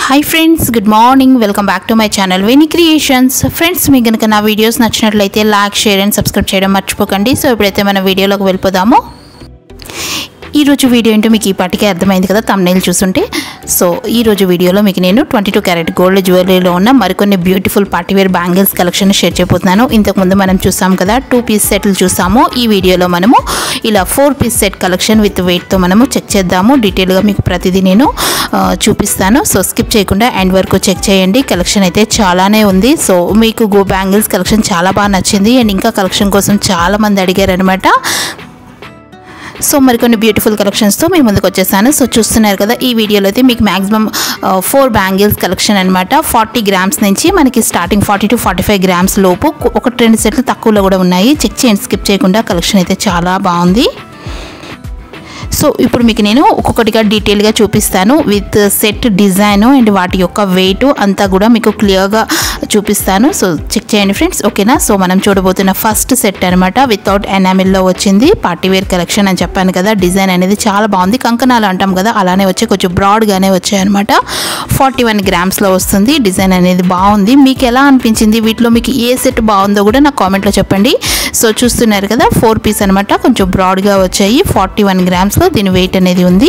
hi friends good morning welcome back to my channel Veni creations friends మీకు కనుక నా videos నచ్చినట్లయితే లైక్ షేర్ అండ్ సబ్స్క్రైబ్ చేయడం మర్చిపోకండి సో ఇప్పుడైతే మన వీడియోలోకి వెళ్ళిపోదాము ఈరోజు వీడియో ఏంటో మీకు ఈ పాటికే అర్థమైంది కదా తమ్నైల్ చూస్తుంటే సో ఈ రోజు వీడియోలో మీకు నేను ట్వంటీ టూ క్యారెట్ గోల్డ్ జ్యువెలరీలో ఉన్న మరికొన్ని beautiful party wear bangles collection share చేయబోతున్నాను ఇంతకుముందు మనం చూసాం కదా టూ పీస్ సెట్లు చూసాము ఈ వీడియోలో మనము ఇలా four piece set collection with వెయిట్తో మనము చెక్ చేద్దాము డీటెయిల్గా మీకు ప్రతిదీ నేను ఆ, చూపిస్తాను సో స్కిప్ చేయకుండా ఎండ్ వరకు చెక్ చేయండి కలెక్షన్ అయితే చాలానే ఉంది సో మీకు గో బ్యాంగిల్స్ కలెక్షన్ చాలా బాగా నచ్చింది అండ్ ఇంకా కలెక్షన్ కోసం చాలా మంది అడిగారు అనమాట సో మరికొన్ని బ్యూటిఫుల్ కలెక్షన్స్తో మీ ముందుకు వచ్చేసాను సో చూస్తున్నారు కదా ఈ వీడియోలో అయితే మీకు మాక్సిమం ఫోర్ బ్యాంగిల్స్ కలెక్షన్ అనమాట ఫార్టీ గ్రామ్స్ నుంచి మనకి starting forty to forty five grams లోపు ఒకటి రెండు సెట్లు తక్కువలో కూడా ఉన్నాయి చెక్ చేయండి స్కిప్ చేయకుండా కలెక్షన్ అయితే చాలా బాగుంది సో ఇప్పుడు మీకు నేను ఒక్కొక్కటిగా డీటెయిల్గా చూపిస్తాను విత్ సెట్ డిజైన్ అండ్ వాటి యొక్క వెయిట్ అంతా కూడా మీకు క్లియర్గా చూపిస్తాను సో చెక్ చేయండి ఫ్రెండ్స్ ఓకేనా సో మనం చూడబోతున్న ఫస్ట్ సెట్ అనమాట వితౌట్ ఎనామిల్లో వచ్చింది పార్టీ వేర్ కలెక్షన్ అని చెప్పాను కదా డిజైన్ అనేది చాలా బాగుంది కంకణాలు అంటాం కదా అలానే వచ్చి కొంచెం బ్రాడ్గానే వచ్చాయన్నమాట ఫార్టీ వన్ గ్రామ్స్లో వస్తుంది డిజైన్ అనేది బాగుంది మీకు ఎలా అనిపించింది వీటిలో మీకు ఏ సెట్ బాగుందో కూడా నాకు కామెంట్లో చెప్పండి సో చూస్తున్నారు కదా ఫోర్ పీస్ అనమాట కొంచెం బ్రాడ్గా వచ్చాయి ఫార్టీ వన్ గ్రామ్స్లో దీని వెయిట్ అనేది ఉంది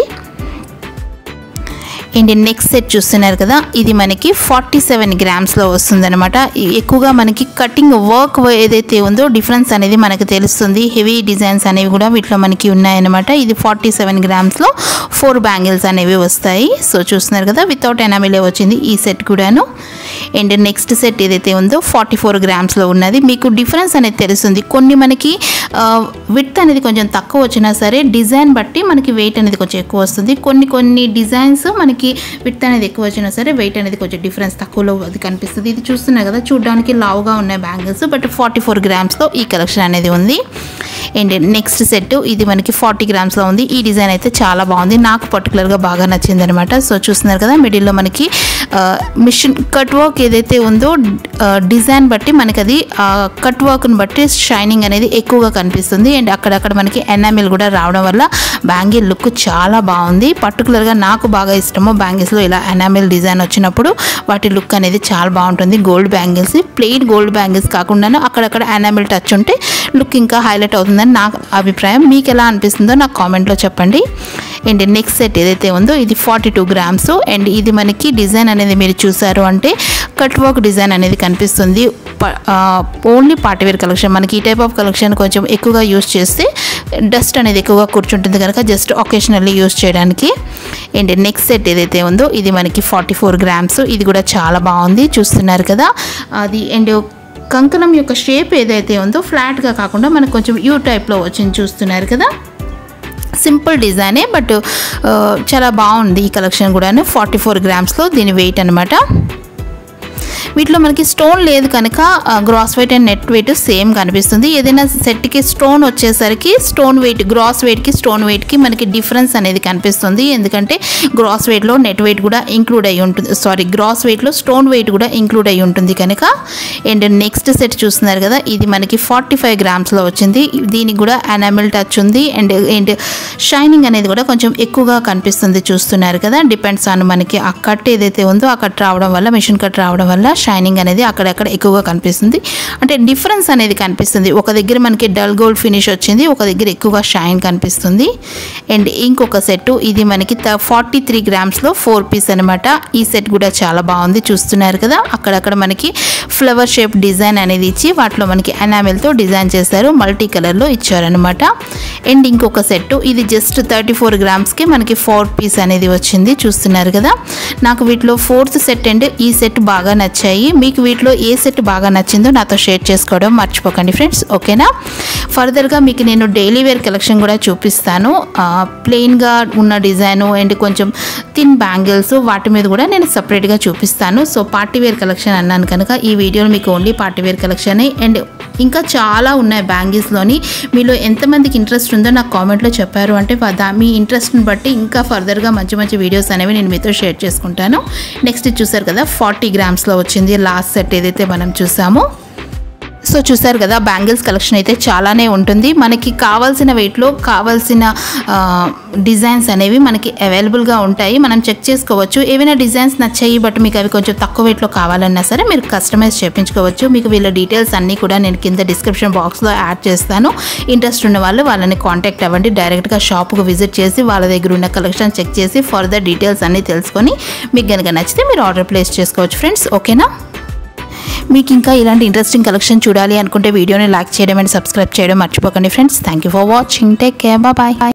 అండ్ నెక్స్ట్ సెట్ చూస్తున్నారు కదా ఇది మనకి ఫార్టీ సెవెన్ గ్రామ్స్లో వస్తుందన్నమాట ఈ- ఎక్కువగా మనకి కటింగ్ వర్క్ ఏదైతే ఉందో డిఫరెన్స్ అనేది మనకు తెలుస్తుంది హెవీ డిజైన్స్ అనేవి కూడా వీటిలో మనకి ఉన్నాయన్నమాట ఇది ఫార్టీ సెవెన్ గ్రామ్స్లో ఫోర్ బ్యాంగిల్స్ అనేవి వస్తాయి సో చూస్తున్నారు కదా వితౌట్ ఎనామిలే వచ్చింది ఈ సెట్ కూడాను అండ్ నెక్స్ట్ సెట్ ఏదైతే ఉందో ఫార్టీ ఫోర్ గ్రామ్స్లో ఉన్నది మీకు డిఫరెన్స్ అనేది తెలుస్తుంది కొన్ని మనకి విత్ అనేది కొంచెం తక్కువ వచ్చినా సరే డిజైన్ బట్టి మనకి వెయిట్ అనేది కొంచెం ఎక్కువ వస్తుంది కొన్ని కొన్ని డిజైన్స్ మనకి విత్ అనేది ఎక్కువ వచ్చినా సరే వెయిట్ అనేది కొంచెం డిఫరెన్స్ తక్కువలో అది కనిపిస్తుంది ఇది చూస్తున్నారు కదా చూడడానికి లావుగా ఉన్నాయి బ్యాంగిల్స్ బట్ ఫార్టీ ఫోర్ గ్రామ్స్లో ఈ కలెక్షన్ అనేది ఉంది అండ్ నెక్స్ట్ సెట్ ఇది మనకి ఫార్టీ గ్రామ్స్లో ఉంది ఈ డిజైన్ అయితే చాలా బాగుంది నాకు పర్టికులర్గా బాగా నచ్చింది అనమాట సో చూస్తున్నారు కదా మిడిల్లో మనకి మిషన్ కట్ వర్క్ ఏదైతే ఉందో డిజైన్ బట్టి మనకి అది కట్ వర్క్ని బట్టి షైనింగ్ అనేది ఎక్కువగా కనిపిస్తుంది అండ్ అక్కడక్కడ మనకి ఎనామిల్ కూడా రావడం వల్ల బ్యాంగిల్ లుక్ చాలా బాగుంది పర్టికులర్గా నాకు బాగా ఇష్టము బ్యాంగిల్స్లో ఇలా ఎనామిల్ డిజైన్ వచ్చినప్పుడు వాటి లుక్ అనేది చాలా బాగుంటుంది gold bangles plain gold bangles కాకుండా అక్కడక్కడ ఎనామిల్ టచ్ ఉంటే లుక్ ఇంకా హైలైట్ అవుతుందని నా అభిప్రాయం మీకు ఎలా అనిపిస్తుందో నాకు కామెంట్లో చెప్పండి అండ్ నెక్స్ట్ సెట్ ఏదైతే ఉందో ఇది ఫార్టీ టూ గ్రామ్స్ అండ్ ఇది మనకి డిజైన్ అనేది మీరు చూసారు అంటే కట్ వర్క్ డిజైన్ అనేది కనిపిస్తుంది ఓన్లీ పార్టీవేర్ కలెక్షన్ మనకి ఈ టైప్ ఆఫ్ కలెక్షన్ కొంచెం ఎక్కువగా యూస్ చేస్తే డస్ట్ అనేది ఎక్కువగా కూర్చుంటుంది కనుక జస్ట్ ఒకేషనల్లీ యూస్ చేయడానికి అండ్ నెక్స్ట్ సెట్ ఏదైతే ఉందో ఇది మనకి ఫార్టీ ఫోర్ గ్రామ్స్ ఇది కూడా చాలా బాగుంది చూస్తున్నారు కదా అది అండ్ కంకణం యొక్క షేప్ ఏదైతే ఉందో ఫ్లాట్గా కాకుండా మనకు కొంచెం యూ టైప్లో వచ్చింది చూస్తున్నారు కదా సింపుల్ డిజైనే బట్ ఆ, చాలా బాగుంది ఈ కలెక్షన్ కూడాను ఫార్టీ ఫోర్ గ్రామ్స్లో దీని వెయిట్ అనమాట వీటిలో మనకి స్టోన్ లేదు కనుక gross weight and net weight same కనిపిస్తుంది ఏదైనా సెట్కి స్టోన్ వచ్చేసరికి స్టోన్ వెయిట్ గ్రాస్ వెయిట్కి స్టోన్ వెయిట్కి మనకి డిఫరెన్స్ అనేది కనిపిస్తుంది ఎందుకంటే గ్రాస్ వెయిట్లో నెట్ వెయిట్ కూడా ఇంక్లూడ్ అయి ఉంటుంది సారీ గ్రాస్ వెయిట్లో స్టోన్ వెయిట్ కూడా ఇంక్లూడ్ అయి ఉంటుంది కనుక అండ్ నెక్స్ట్ సెట్ చూస్తున్నారు కదా ఇది మనకి ఫార్టీ ఫైవ్ గ్రామ్స్లో వచ్చింది దీనికి కూడా ఎనామిల్ టచ్ ఉంది అండ్ అండ్ షైనింగ్ అనేది కూడా కొంచెం ఎక్కువగా కనిపిస్తుంది చూస్తున్నారు కదా డిపెండ్స్ ఆన్ మనకి ఆ కట్ ఏదైతే ఉందో ఆ కట్ రావడం వల్ల మిషన్ కట్ రావడం వల్ల షైనింగ్ అనేది అక్కడక్కడ ఎక్కువగా కనిపిస్తుంది అంటే డిఫరెన్స్ అనేది కనిపిస్తుంది ఒక దగ్గర మనకి డల్ గోల్డ్ ఫినిష్ వచ్చింది ఒక దగ్గర ఎక్కువగా షైన్ కనిపిస్తుంది అండ్ ఇంకొక సెట్ ఇది మనకి ఫార్టీ త్రీ గ్రామ్స్లో ఫోర్ పీస్ అనమాట ఈ సెట్ కూడా చాలా బాగుంది చూస్తున్నారు కదా అక్కడక్కడ మనకి ఫ్లవర్ షేప్ డిజైన్ అనేది ఇచ్చి వాటిలో మనకి ఎనామిల్తో డిజైన్ చేశారు మల్టీ కలర్లో ఇచ్చారనమాట అండ్ ఇంకొక సెట్ ఇది జస్ట్ థర్టీ ఫోర్ గ్రామ్స్కి మనకి ఫోర్ పీస్ అనేది వచ్చింది చూస్తున్నారు కదా నాకు వీటిలో ఫోర్త్ సెట్ అండ్ ఈ సెట్ బాగా నచ్చాయి మీకు వీటిలో ఏ సెట్ బాగా నచ్చిందో నాతో షేర్ చేసుకోవడం మర్చిపోకండి ఫ్రెండ్స్ ఓకేనా ఫర్దర్గా మీకు నేను డైలీ వేర్ కలెక్షన్ కూడా చూపిస్తాను ప్లెయిన్గా ఉన్న డిజైన్ అండ్ కొంచెం థిన్ బ్యాంగిల్స్ వాటి మీద కూడా నేను సపరేట్గా చూపిస్తాను సో పార్టీ వేర్ కలెక్షన్ అన్నాను కనుక ఈ వీడియోలో మీకు only party wear collection and ఇంకా చాలా ఉన్నాయి బ్యాంగిల్స్లోని మీలో ఎంతమందికి ఇంట్రెస్ట్ ఉందో నాకు కామెంట్లో చెప్పారు అంటే దా- మీ ఇంట్రెస్ట్ని బట్టి ఇంకా ఫర్దర్గా మంచి మంచి వీడియోస్ అనేవి నేను మీతో షేర్ చేసుకుంటాను నెక్స్ట్ చూసారు కదా ఫార్టీ గ్రామ్స్లో వచ్చింది లాస్ట్ సెట్ ఏదైతే మనం చూసామో సో చూసారు కదా బ్యాంగిల్స్ కలెక్షన్ అయితే చాలానే ఉంటుంది మనకి కావాల్సిన వెయిట్లో కావాల్సిన ఆ, డిజైన్స్ అనేవి మనకి అవైలబుల్గా ఉంటాయి మనం చెక్ చేసుకోవచ్చు ఏవైనా డిజైన్స్ నచ్చాయి బట్ మీకు అవి కొంచెం తక్కువ వెయిట్లో కావాలన్నా సరే మీరు కస్టమైజ్ చేయించుకోవచ్చు మీకు వీళ్ళ డీటెయిల్స్ అన్నీ కూడా నేను కింద డిస్క్రిప్షన్ బాక్స్లో యాడ్ చేస్తాను ఇంట్రెస్ట్ ఉన్న వాళ్ళు వాళ్ళని కాంటాక్ట్ అవ్వండి డైరెక్ట్గా షాప్కు విజిట్ చేసి వాళ్ళ దగ్గర ఉన్న కలెక్షన్ చెక్ చేసి ఫర్దర్ డీటెయిల్స్ అన్నీ తెలుసుకొని మీకు కనుక నచ్చితే మీరు ఆర్డర్ ప్లేస్ చేసుకోవచ్చు ఫ్రెండ్స్ ఓకేనా మీకు ఇంకా ఇలాంటి ఇంట్రెస్టింగ్ కలెక్షన్ చూడాలి అనుకుంటే వీడియోని లైక్ చేయడం అండ్ సబ్స్క్రైబ్ చేయడం మర్చిపోకండి friends thank you for watching take care bye